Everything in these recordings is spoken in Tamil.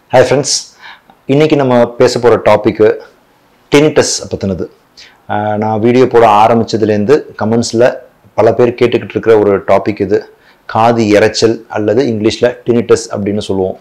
ஹாய் ஃப்ரெண்ட்ஸ் இன்னைக்கு நம்ம பேச போகிற டாப்பிக்கு டினிட்டஸ் பற்றினது நான் வீடியோ போட ஆரம்பிச்சதுலேருந்து கமெண்ட்ஸில் பல பேர் கேட்டுக்கிட்டு இருக்கிற ஒரு டாபிக் இது காது இரைச்சல் அல்லது இங்கிலீஷில் டினிட்டஸ் அப்படின்னு சொல்லுவோம்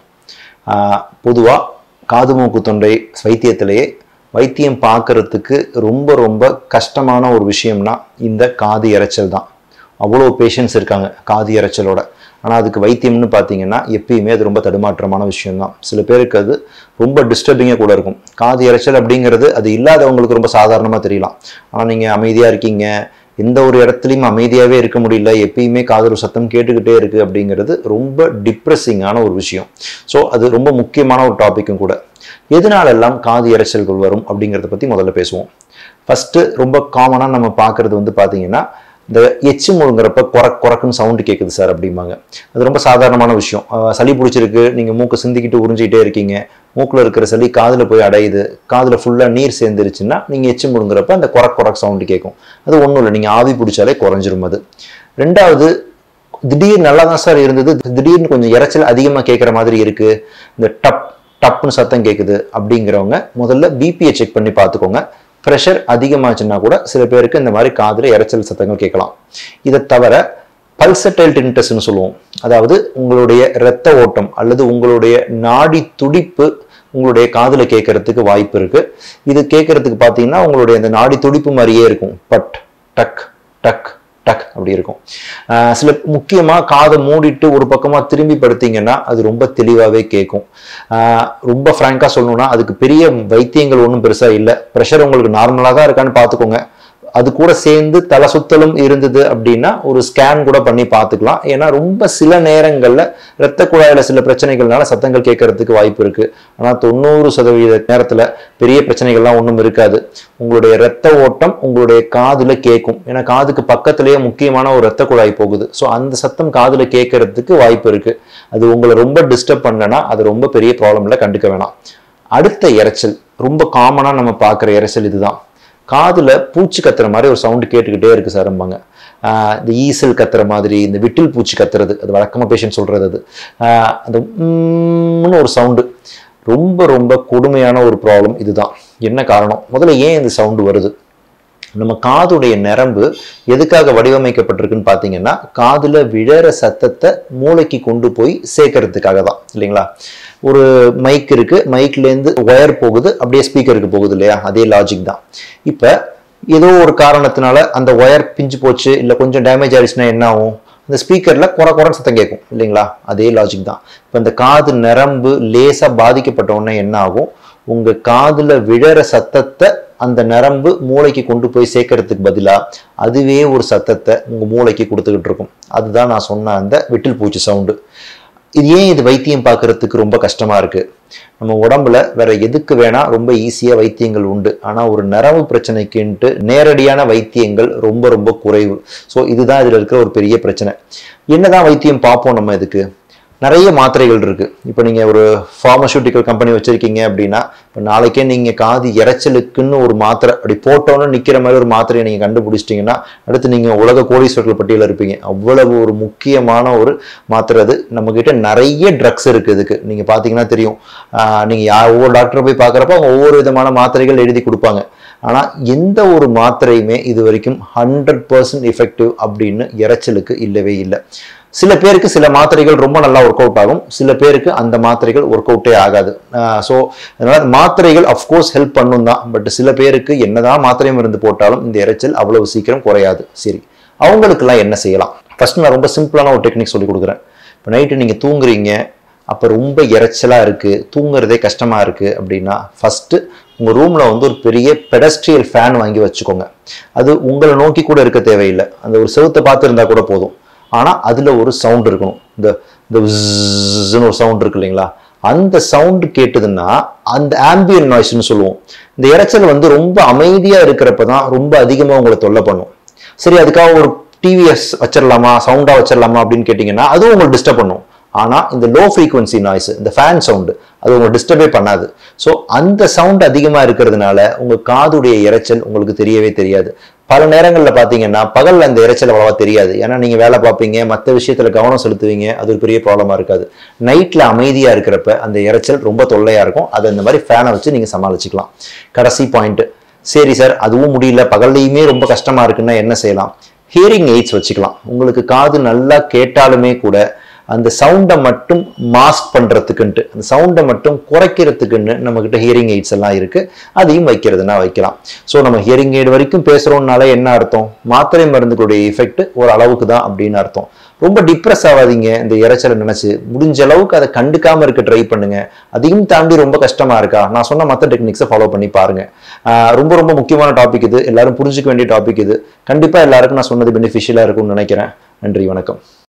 பொதுவாக காது மூக்கு தொண்டை வைத்தியத்திலேயே வைத்தியம் பார்க்கறதுக்கு ரொம்ப ரொம்ப கஷ்டமான ஒரு விஷயம்னா இந்த காது இரைச்சல் தான் அவ்வளோ பேஷண்ட்ஸ் இருக்காங்க காது இரைச்சலோட ஆனால் அதுக்கு வைத்தியம்னு பார்த்தீங்கன்னா எப்பயுமே அது ரொம்ப தடுமாற்றமான விஷயம்தான் சில பேருக்கு அது ரொம்ப டிஸ்டர்பிங்காக கூட இருக்கும் காது இரைச்சல் அப்படிங்கிறது அது இல்லாதவங்களுக்கு ரொம்ப சாதாரணமாக தெரியலாம் ஆனால் நீங்கள் அமைதியாக இருக்கீங்க எந்த ஒரு இடத்துலையும் அமைதியாகவே இருக்க முடியல எப்பயுமே காதல் சத்தம் கேட்டுக்கிட்டே இருக்குது அப்படிங்கிறது ரொம்ப டிப்ரெஸிங்கான ஒரு விஷயம் ஸோ அது ரொம்ப முக்கியமான ஒரு டாப்பிக்கும் கூட எதனாலெல்லாம் காது இரைச்சல்கள் வரும் அப்படிங்கிறத பற்றி முதல்ல பேசுவோம் ஃபஸ்ட்டு ரொம்ப காமனாக நம்ம பார்க்குறது வந்து பார்த்தீங்கன்னா இந்த எச்சு முழுங்குறப்ப குறக் குறக்குன்னு சவுண்டு கேட்குது சார் அப்படிம்பாங்க அது ரொம்ப சாதாரணமான விஷயம் அஹ் சளி பிடிச்சிருக்கு நீங்கள் மூக்கு சிந்திக்கிட்டு உறிஞ்சிக்கிட்டே இருக்கீங்க மூக்கில் இருக்கிற சளி காதில் போய் அடையுது காதில் ஃபுல்லாக நீர் சேர்ந்துருச்சுன்னா நீங்கள் எச்சு முழுங்குறப்ப அந்த குறக் குறக் சவுண்டு கேட்கும் அது ஒன்றும் இல்லை நீங்கள் ஆவி பிடிச்சாலே குறைஞ்சிரும் அது ரெண்டாவது திடீர் நல்லா தான் சார் இருந்தது திடீர்னு கொஞ்சம் இரைச்சல் அதிகமாக கேட்குற மாதிரி இருக்குது இந்த டப் டப்புன்னு சத்தம் கேட்குது அப்படிங்கிறவங்க முதல்ல பிபியை செக் பண்ணி பார்த்துக்கோங்க ப்ரெஷர் அதிகமாச்சுன்னா கூட சில பேருக்கு இந்த மாதிரி காதில் இரைச்சல் சத்தங்கள் கேட்கலாம் இதை தவிர பல்சட்டைல் டின்டஸ்ன்னு சொல்லுவோம் அதாவது உங்களுடைய இரத்த ஓட்டம் அல்லது உங்களுடைய நாடி துடிப்பு உங்களுடைய காதில் கேட்கறதுக்கு வாய்ப்பு இருக்கு இது கேட்கறதுக்கு பார்த்தீங்கன்னா உங்களுடைய அந்த நாடி துடிப்பு மாதிரியே இருக்கும் பட் டக் டக் டக் அப்படி இருக்கும் ஆஹ் சில முக்கியமாக காதை மூடிட்டு ஒரு பக்கமாக திரும்பி படுத்தீங்கன்னா அது ரொம்ப தெளிவாகவே கேட்கும் ஆஹ் ரொம்ப ஃப்ராங்காக சொல்லணும்னா அதுக்கு பெரிய வைத்தியங்கள் ஒன்றும் பெருசாக இல்லை ப்ரெஷர் உங்களுக்கு நார்மலாக தான் இருக்கான்னு பார்த்துக்கோங்க அது கூட சேர்ந்து தலை சுத்தலும் இருந்தது அப்படின்னா ஒரு ஸ்கேன் கூட பண்ணி பார்த்துக்கலாம் ஏன்னா ரொம்ப சில நேரங்களில் இரத்த குழாயில சில பிரச்சனைகள்னால சத்தங்கள் கேட்கறதுக்கு வாய்ப்பு இருக்கு ஆனால் தொண்ணூறு சதவீத நேரத்தில் பெரிய பிரச்சனைகள்லாம் ஒன்றும் இருக்காது உங்களுடைய இரத்த ஓட்டம் உங்களுடைய காதுல கேட்கும் ஏன்னா காதுக்கு பக்கத்திலேயே முக்கியமான ஒரு இரத்த குழாய் போகுது ஸோ அந்த சத்தம் காதுல கேட்கறதுக்கு வாய்ப்பு இருக்கு அது உங்களை ரொம்ப டிஸ்டர்ப் பண்ணனா அது ரொம்ப பெரிய ப்ராப்ளம்ல கண்டுக்க வேணாம் அடுத்த இரைச்சல் ரொம்ப காமனாக நம்ம பார்க்குற இரைச்சல் இதுதான் காதுல பூச்சி கத்துற மாதிரி ஒரு சவுண்டு கேட்டுக்கிட்டே இருக்கு சார்ம்பாங்க ஆஹ் இந்த ஈசல் கத்துற மாதிரி இந்த விட்டில் பூச்சி கத்துறது அது வழக்கமாக பேஷண்ட் சொல்றது அது ஆஹ் அந்த உம்னு ஒரு சவுண்டு ரொம்ப ரொம்ப கொடுமையான ஒரு ப்ராப்ளம் இதுதான் என்ன காரணம் முதல்ல ஏன் இந்த சவுண்டு வருது நம்ம காதுடைய நரம்பு எதுக்காக வடிவமைக்கப்பட்டிருக்குன்னு பார்த்தீங்கன்னா காதுல விழற சத்தத்தை மூளைக்கு கொண்டு போய் சேர்க்கறதுக்காக தான் இல்லைங்களா ஒரு மைக் இருக்கு மைக்லேருந்து ஒயர் போகுது அப்படியே ஸ்பீக்கருக்கு போகுது இல்லையா அதே லாஜிக் தான் இப்போ ஏதோ ஒரு காரணத்தினால அந்த ஒயர் பிஞ்சு போச்சு இல்லை கொஞ்சம் டேமேஜ் ஆயிடுச்சுன்னா என்ன ஆகும் அந்த ஸ்பீக்கரில் குறை குறைன்னு சத்தம் கேட்கும் இல்லைங்களா அதே லாஜிக் தான் இப்போ இந்த காது நரம்பு லேசாக பாதிக்கப்பட்ட உடனே என்ன ஆகும் உங்கள் காதில் விழற சத்தத்தை அந்த நரம்பு மூளைக்கு கொண்டு போய் சேர்க்கறதுக்கு பதிலாக அதுவே ஒரு சத்தத்தை உங்கள் மூளைக்கு கொடுத்துக்கிட்டு இருக்கும் அதுதான் நான் சொன்ன அந்த விட்டில் பூச்சி சவுண்டு இது ஏன் இது வைத்தியம் பார்க்கறதுக்கு ரொம்ப கஷ்டமா இருக்கு நம்ம உடம்புல வேற எதுக்கு வேணா ரொம்ப ஈஸியா வைத்தியங்கள் உண்டு ஆனா ஒரு நரம்பு பிரச்சனைக்குன்ட்டு நேரடியான வைத்தியங்கள் ரொம்ப ரொம்ப குறைவு ஸோ இதுதான் இதுல இருக்கிற ஒரு பெரிய பிரச்சனை என்னதான் வைத்தியம் பார்ப்போம் நம்ம இதுக்கு நிறைய மாத்திரைகள் இருக்கு இப்போ நீங்க ஒரு ஃபார்மசூட்டிக்கல் கம்பெனி வச்சிருக்கீங்க அப்படின்னா இப்போ நாளைக்கே நீங்க காது இரைச்சலுக்குன்னு ஒரு மாத்திரை அப்படி போட்டோன்னு நிக்கிற மாதிரி ஒரு மாத்திரையை நீங்க கண்டுபிடிச்சிட்டீங்கன்னா அடுத்து நீங்க உலக கோடீஸ்வரர்கள் பட்டியலில் இருப்பீங்க அவ்வளவு ஒரு முக்கியமான ஒரு மாத்திரை அது நம்ம கிட்ட நிறைய ட்ரக்ஸ் இருக்கு இதுக்கு நீங்க பாத்தீங்கன்னா தெரியும் ஆஹ் நீங்க யா- ஒவ்வொரு டாக்டரை போய் பார்க்குறப்ப அவங்க ஒவ்வொரு விதமான மாத்திரைகள் எழுதி கொடுப்பாங்க ஆனா எந்த ஒரு மாத்திரையுமே இது வரைக்கும் ஹண்ட்ரட் பர்சன்ட் எஃபெக்டிவ் அப்படின்னு இரைச்சலுக்கு இல்லவே இல்லை சில பேருக்கு சில மாத்திரைகள் ரொம்ப நல்லா ஒர்க் அவுட் ஆகும் சில பேருக்கு அந்த மாத்திரைகள் ஒர்க் அவுட்டே ஆகாது ஸோ அதனால மாத்திரைகள் அஃப்கோர்ஸ் ஹெல்ப் பண்ணும் தான் பட் சில பேருக்கு என்னதான் மாத்திரை மருந்து போட்டாலும் இந்த இரைச்சல் அவ்வளவு சீக்கிரம் குறையாது சரி அவங்களுக்கெல்லாம் என்ன செய்யலாம் ஃபர்ஸ்ட் நான் ரொம்ப சிம்பிளான ஒரு டெக்னிக் சொல்லி கொடுக்குறேன் இப்போ நைட்டு நீங்கள் தூங்குறீங்க அப்போ ரொம்ப இரைச்சலாக இருக்குது தூங்குறதே கஷ்டமாக இருக்குது அப்படின்னா ஃபஸ்ட்டு உங்கள் ரூமில் வந்து ஒரு பெரிய பெடஸ்ட்ரியல் ஃபேன் வாங்கி வச்சுக்கோங்க அது உங்களை நோக்கி கூட இருக்க தேவையில்லை அந்த ஒரு செவுத்தை பார்த்து இருந்தால் கூட போதும் ஆனால் அதில் ஒரு சவுண்ட் இருக்கணும் இந்த இந்த விஸ்ன்னு ஒரு சவுண்ட் இருக்கு இல்லைங்களா அந்த சவுண்ட் கேட்டதுன்னா அந்த ஆம்பியன் நாய்ஸ்னு சொல்லுவோம் இந்த இரைச்சல் வந்து ரொம்ப அமைதியாக இருக்கிறப்ப தான் ரொம்ப அதிகமாக உங்களை தொல்லை பண்ணும் சரி அதுக்காக ஒரு டிவிஎஸ் வச்சிடலாமா சவுண்டா வச்சிடலாமா அப்படின்னு கேட்டிங்கன்னா அதுவும் உங்களுக்கு டிஸ்டர்ப் பண்ணும் ஆனா இந்த லோ ஃப்ரீக்வன்சி நாய்ஸ் இந்த ஃபேன் சவுண்டு அது உங்களை டிஸ்டர்பே பண்ணாது ஸோ அந்த சவுண்ட் அதிகமா இருக்கிறதுனால உங்க காதுடைய இரைச்சல் உங்களுக்கு தெரியவே தெரியாது பல நேரங்களில் பார்த்தீங்கன்னா பகலில் அந்த இரைச்சல் அவ்வளவா தெரியாது ஏன்னா நீங்கள் வேலை பார்ப்பீங்க மற்ற விஷயத்தில் கவனம் செலுத்துவீங்க அது ஒரு பெரிய ப்ராப்ளமாக இருக்காது நைட்டில் அமைதியாக இருக்கிறப்ப அந்த இரைச்சல் ரொம்ப தொல்லையாக இருக்கும் அதை இந்த மாதிரி ஃபேனை வச்சு நீங்கள் சமாளிச்சுக்கலாம் கடைசி பாயிண்ட் சரி சார் அதுவும் முடியல பகல்லையுமே ரொம்ப கஷ்டமா இருக்குன்னா என்ன செய்யலாம் ஹியரிங் எய்ட்ஸ் வச்சுக்கலாம் உங்களுக்கு காது நல்லா கேட்டாலுமே கூட அந்த சவுண்டை மட்டும் மாஸ்க் பண்றதுக்குன்ட்டு அந்த சவுண்டை மட்டும் குறைக்கிறதுக்குன்னு நம்ம கிட்ட ஹியரிங் எய்ட்ஸ் எல்லாம் இருக்கு அதையும் வைக்கிறதுனா வைக்கலாம் ஸோ நம்ம ஹியரிங் எய்டு வரைக்கும் பேசுறோம்னால என்ன அர்த்தம் மாத்திரை மருந்துகளுடைய எஃபெக்ட் ஒரு அளவுக்கு தான் அப்படின்னு அர்த்தம் ரொம்ப டிப்ரெஸ் ஆகாதீங்க இந்த இரைச்சலை நினைச்சு முடிஞ்ச அளவுக்கு அதை கண்டுக்காம இருக்க ட்ரை பண்ணுங்க அதையும் தாண்டி ரொம்ப கஷ்டமா இருக்கா நான் சொன்ன மற்ற டெக்னிக்ஸை ஃபாலோ பண்ணி பாருங்க ஆஹ் ரொம்ப ரொம்ப முக்கியமான டாபிக் இது எல்லாரும் புரிஞ்சுக்க வேண்டிய டாபிக் இது கண்டிப்பா எல்லாருக்கும் நான் சொன்னது பெனிஃபிஷியலா இருக்கும்னு நினைக்கிறேன் நன்றி வணக்கம்